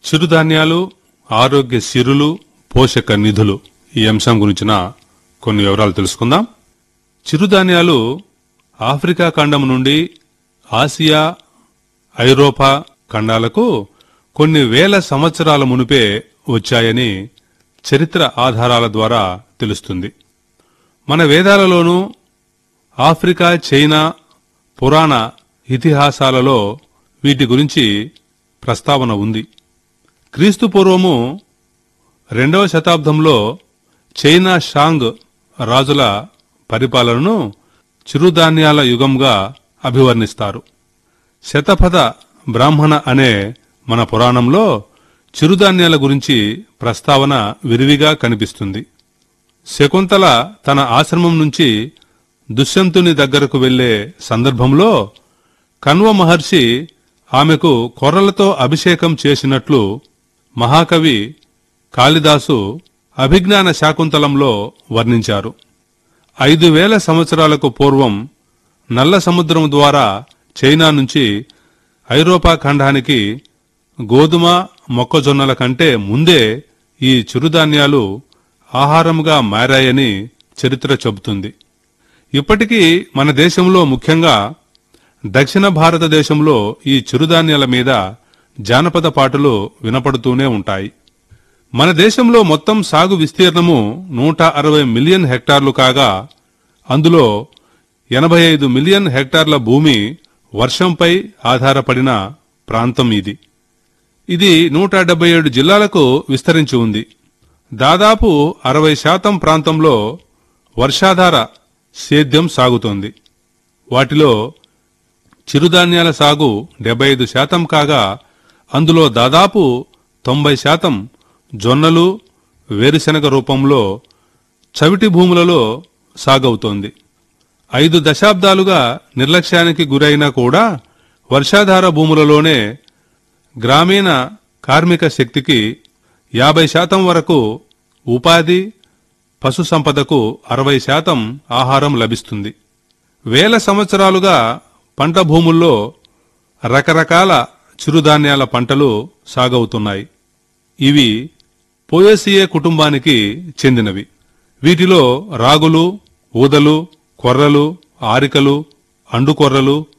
చిరుధాన్యాలు ఆరోగ్య సిరులు పోషక నిధులు ఈ అంశం గురించిన కొన్ని వివరాలు తెలుసుకుందాం చిరుధాన్యాలు ఆఫ్రికా ఖండం నుండి ఆసియా ఐరోపా ఖండాలకు కొన్ని వేల సంవత్సరాల మునిపే వచ్చాయని చరిత్ర ఆధారాల ద్వారా తెలుస్తుంది మన వేదాలలోనూ ఆఫ్రికా చైనా పురాణ ఇతిహాసాలలో వీటి గురించి ప్రస్తావన ఉంది క్రీస్తు పూర్వము రెండవ శతాబ్దంలో చైనా షాంగ్ రాజుల పరిపాలనను చిరుధాన్యాల యుగంగా అభివర్ణిస్తారు శతపథ బ్రాహ్మణ అనే మన పురాణంలో చిరుధాన్యాల గురించి ప్రస్తావన విరివిగా కనిపిస్తుంది శకుంతల తన ఆశ్రమం నుంచి దుష్యంతుని దగ్గరకు వెళ్లే సందర్భంలో కన్వ మహర్షి ఆమెకు కొర్రలతో అభిషేకం చేసినట్లు మహాకవి కాళిదాసు అభిజ్ఞాన శాకుంతలంలో వర్ణించారు ఐదు వేల సంవత్సరాలకు పూర్వం నల్ల సముద్రం ద్వారా చైనా నుంచి ఐరోపా ఖండానికి గోధుమ మొక్కజొన్నల కంటే ముందే ఈ చిరుధాన్యాలు ఆహారంగా మారాయని చరిత్ర చెబుతుంది ఇప్పటికీ మన దేశంలో ముఖ్యంగా దక్షిణ భారతదేశంలో ఈ చిరుధాన్యాల మీద జానపద పాటలు వినపడుతూనే ఉంటాయి మన దేశంలో మొత్తం సాగు విస్తీర్ణము నూట అరవై మిలియన్ హెక్టార్లు కాగా అందులో ఎనభై ఐదు మిలియన్ హెక్టార్ల భూమి వర్షంపై ఆధారపడిన ప్రాంతం ఇది ఇది నూట డెబ్బై ఏడు జిల్లాలకు విస్తరించి ఉంది దాదాపు అరవై శాతం ప్రాంతంలో వర్షాధార సేద్యం సాగుతోంది వాటిలో చిరుధాన్యాల సాగు డెబ్బై ఐదు శాతం కాగా అందులో దాదాపు తొంభై శాతం జొన్నలు వేరుశెనగ రూపంలో చవిటి భూములలో సాగవుతోంది ఐదు దశాబ్దాలుగా నిర్లక్ష్యానికి గురైనా కూడా వర్షాధార భూములలోనే గ్రామీణ కార్మిక శక్తికి యాభై శాతం వరకు ఉపాధి పశు సంపదకు అరవై శాతం ఆహారం లభిస్తుంది వేల సంవత్సరాలుగా పంట భూముల్లో రకరకాల చిరుధాన్యాల పంటలు సాగవుతున్నాయి ఇవి పోయేసియే కుటుంబానికి చెందినవి వీటిలో రాగులు ఊదలు కొర్రలు ఆరికలు అండుకొర్రలు